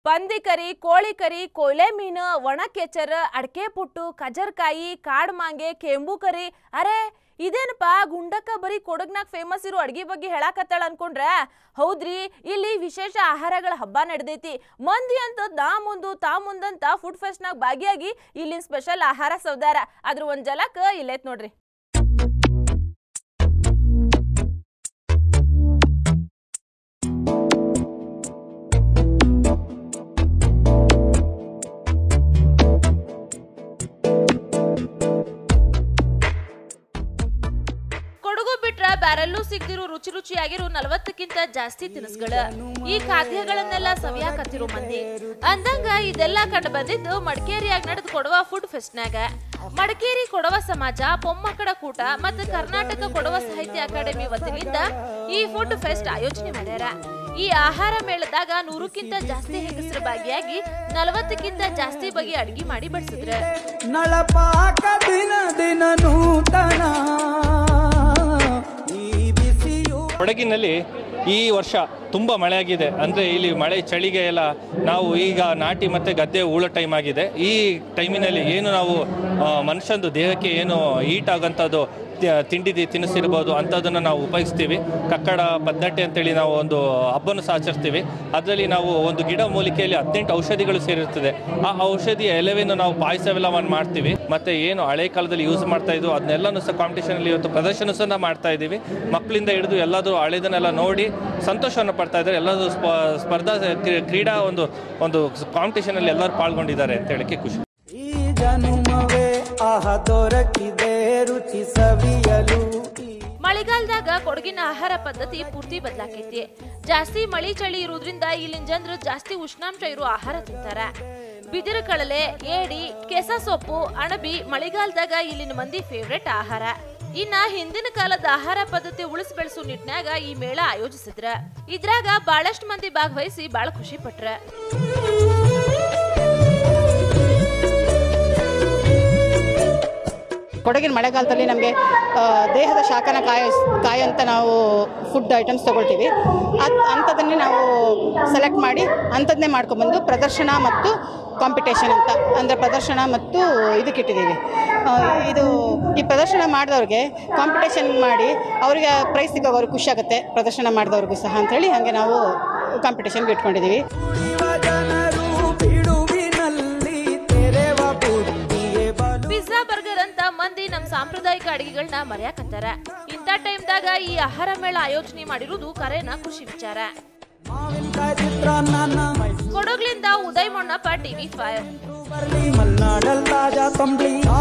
ಪಂದಿ ಕರಿ ಕೋಳಿ ಕರಿ ಕೊಯ್ಲೆ ಮೀನು ಒಣ ಕೆಚರ್ ಅಡಕೆ ಪುಟ್ಟು ಕಜರ್ಕಾಯಿ ಕಾಡ್ ಮಾಂಗೆ ಕೆಂಬು ಕರಿ ಅರೆ ಇದೇನಪ್ಪ ಗುಂಡಕ್ಕ ಬರೀ ಕೊಡಗ್ನಾಗ ಫೇಮಸ್ ಇರೋ ಅಡ್ಗೆ ಬಗ್ಗೆ ಹೇಳಾಕತ್ತಾಳ ಅನ್ಕೊಂಡ್ರೆ ಹೌದ್ರಿ ಇಲ್ಲಿ ವಿಶೇಷ ಆಹಾರಗಳ ಹಬ್ಬ ನಡೆದೈತಿ ಮಂದಿ ಅಂತ ನಾ ಮುಂದು ತಾ ಮುಂದಂತ ಫುಡ್ ಫೆಸ್ಟ್ನಾಗ ಭಾಗಿಯಾಗಿ ಇಲ್ಲಿನ ಸ್ಪೆಷಲ್ ಆಹಾರ ಸೌದಾರ ಅದ್ರ ಒಂದ್ ಜಲಕ್ ಇಲ್ಲೈತ್ ನೋಡ್ರಿ ಕೊಡಗು ಬಿಟ್ರ ಬ್ಯಾರಲ್ಲೂ ಸಿಗ್ದಿರೋ ರುಚಿ ರುಚಿಯಾಗಿರೋ ನಲವತ್ತಕ್ಕಿಂತ ಜಾಸ್ತಿ ತಿನಿಸುಗಳ ಈ ಖಾದ್ಯಗಳನ್ನೆಲ್ಲ ಸವಿಯಾಕತ್ತಿರೋ ಮಂದಿ ಅಂದಂಗ ಇದೆಲ್ಲ ಕಂಡು ಬಂದಿದ್ದು ಮಡಿಕೇರಿಯಾಗ ನಡೆದು ಕೊಡವ ಫುಡ್ ಫೆಸ್ಟ್ನಾಗ ಮಡಿಕೇರಿ ಕೊಡವ ಸಮಾಜ ಪೊಮ್ಮಕ್ಕಳ ಕೂಟ ಮತ್ತು ಕರ್ನಾಟಕ ಕೊಡವ ಸಾಹಿತ್ಯ ಅಕಾಡೆಮಿ ವತಿಯಿಂದ ಈ ಫುಡ್ ಫೆಸ್ಟ್ ಆಯೋಜನೆ ಮಾಡ್ಯಾರ ಈ ಆಹಾರ ಮೇಳದಾಗ ನೂರಕ್ಕಿಂತ ಜಾಸ್ತಿ ಹೆಂಗಸರು ಭಾಗಿಯಾಗಿ ನಲವತ್ತಕ್ಕಿಂತ ಜಾಸ್ತಿ ಬಗೆ ಅಡ್ಗೆ ಮಾಡಿ ಬಡಿಸಿದ್ರ ನಳಪಾಕ ದಿನ ದಿನ ನೂತನ ಈ ಬಿಸಿಯು ಕೊಡಗಿನಲ್ಲಿ ಈ ವರ್ಷ ತುಂಬ ಮಳೆ ಆಗಿದೆ ಅಂದರೆ ಇಲ್ಲಿ ಮಳೆ ಚಳಿಗೆ ಎಲ್ಲ ನಾವು ಈಗ ನಾಟಿ ಮತ್ತು ಗದ್ದೆ ಉಳೋ ಟೈಮ್ ಆಗಿದೆ ಈ ಟೈಮಿನಲ್ಲಿ ಏನು ನಾವು ಆ, ಮನುಷ್ಯಂದು ದೇಹಕ್ಕೆ ಏನು ಹೀಟ್ ಆಗೋಂಥದ್ದು ತಿ- ತಿಂಡಿ ತಿ- ತಿನಿಸಿರ್ಬೋದು ಅಂಥದ್ದನ್ನು ನಾವು ಉಪಯೋಗಿಸ್ತೀವಿ ಕಕ್ಕಡ ಪದ್ದಟ್ಟೆ ಅಂತೇಳಿ ನಾವು ಒಂದು ಹಬ್ಬನ ಸಹ ಆಚರಿಸ್ತೀವಿ ಅದರಲ್ಲಿ ನಾವು ಒಂದು ಗಿಡ ಮೂಲಿಕೆಯಲ್ಲಿ ಹದಿನೆಂಟು ಔಷಧಿಗಳು ಸೇರಿರ್ತದೆ ಆ ಔಷಧಿಯ ಎಲೆವನ್ನು ನಾವು ಪಾಯಸವೆಲ್ಲ ಮಾಡಿ ಮಾಡ್ತೀವಿ ಮತ್ತು ಏನು ಹಳೆ ಕಾಲದಲ್ಲಿ ಯೂಸ್ ಮಾಡ್ತಾ ಇದ್ವು ಅದನ್ನೆಲ್ಲನೂ ಸಹ ಕಾಂಪಿಟೇಷನಲ್ಲಿ ಇವತ್ತು ಪ್ರದರ್ಶನ ಸಹ ಮಾಡ್ತಾ ಇದ್ದೀವಿ ಮಕ್ಕಳಿಂದ ಹಿಡಿದು ಎಲ್ಲದೂ ಹಳೆದನ್ನೆಲ್ಲ ನೋಡಿ ಸಂತೋಷವನ್ನು ಪಡ್ತಾ ಇದ್ದಾರೆ ಎಲ್ಲರೂ ಸ್ಪ ಸ್ಪರ್ಧಾ ಕ್ರೀ- ಕ್ರೀಡಾ ಒಂದು ಒಂದು ಕಾಂಪಿಟೇಷನಲ್ಲಿ ಎಲ್ಲರೂ ಪಾಲ್ಗೊಂಡಿದ್ದಾರೆ ಅಂತ ಹೇಳಕ್ಕೆ ಖುಷಿ ಈ ಜನುಮವೇ ಆಹ ದೊರಕಿದೆ ರುಚಿ ಸವಿಯಲು ಈ ಮಳೆಗಾಲದಾಗ ಕೊಡಗಿನ ಆಹಾರ ಪದ್ಧತಿ ಪೂರ್ತಿ ಬದಲಾಕೈತಿ ಜಾಸ್ತಿ ಮಳಿ ಚಳಿ ಇರೋದ್ರಿಂದ ಇಲ್ಲಿನ ಜನರು ಜಾಸ್ತಿ ಉಷ್ಣಾಂಶ ಇರೋ ಆಹಾರ ತಿಂತಾರ ಬಿದಿರು ಕಳಲೆ ಏಡಿ ಕೆಸ ಸೊಪ್ಪು ಅಣಬಿ ಮಳೆಗಾಲದಾಗ ಇಲ್ಲಿನ ಮಂದಿ ಫೇವ್ರೆಟ್ ಆಹಾರ ಇನ್ನ ಹಿಂದಿನ ಕಾಲದ ಆಹಾರ ಪದ್ಧತಿ ಉಳಿಸಿ ಬೆಳೆಸೋ ನಿಟ್ಟಿನಾಗ ಈ ಮೇಳ ಆಯೋಜಿಸಿದ್ರ ಇದ್ರಾಗ ಬಹಳಷ್ಟು ಮಂದಿ ಭಾಗವಹಿಸಿ ಬಹಳ ಖುಷಿ ಪಟ್ರ ಕೊಡಗಿನ ಮಳೆಗಾಲದಲ್ಲಿ ನಮಗೆ ದೇಹದ ಶಾಖನ ಕಾಯ ಕಾಯಂತ ನಾವು ಫುಡ್ ಐಟಮ್ಸ್ ತೊಗೊಳ್ತೀವಿ ಅದು ಅಂಥದ್ದನ್ನೇ ನಾವು ಸೆಲೆಕ್ಟ್ ಮಾಡಿ ಅಂಥದ್ದನ್ನೇ ಮಾಡ್ಕೊಂಬಂದು ಪ್ರದರ್ಶನ ಮತ್ತು ಕಾಂಪಿಟೇಷನ್ ಅಂತ ಅಂದರೆ ಪ್ರದರ್ಶನ ಮತ್ತು ಇದಕ್ಕಿಟ್ಟಿದ್ದೀವಿ ಆ, ಇದು ಈ ಪ್ರದರ್ಶನ ಮಾಡಿದವ್ರಿಗೆ ಕಾಂಪಿಟೇಷನ್ ಮಾಡಿ ಅವರಿಗೆ ಪ್ರೈಸ್ ಸಿಗೋವಾಗ ಅವ್ರಿಗೆ ಖುಷಿ ಆಗುತ್ತೆ ಪ್ರದರ್ಶನ ಮಾಡಿದವ್ರಿಗೂ ಸಹ ಅಂಥೇಳಿ ಹಾಗೆ ನಾವು ಕಾಂಪಿಟೇಷನ್ಗೆ ಇಟ್ಕೊಂಡಿದ್ದೀವಿ ಯುವ ಜನರು ಬಿಡುವಿನಲ್ಲಿ ತೆರೆವ ಬುದ್ಧಿಯೇ ಬಲು ಪಿಜ್ಜಾ ಬರ್ಗರ್ ಅಂತ ಮಂದಿ ನಮ್ ಸಾಂಪ್ರದಾಯಿಕ ಅಡಿಗೆಗಳನ್ನ ಮರ್ಯಾಕತ್ತಾರ ಇಂಥ ಟೈಮ್ದಾಗ ಈ ಆಹಾರ ಮೇಳ ಆಯೋಜನೆ ಮಾಡಿರುವುದು ಕರೆನ ಖುಷಿ ವಿಚಾರ ಮಾವಿನಕಾಯಿ ಚಿತ್ರಾನ್ನ ಮೈಸೂರು ಕೊಡಗ್ಲಿಂದ ಉದಯ್ ಮೊಣ್ಣಪ್ಪ ಟಿವಿ ಫೈವ್ ಬರ್ಲಿ ಮಲ್ನಾಡಲ್ ತಾಜಾ ತಂಬ್ಳಿ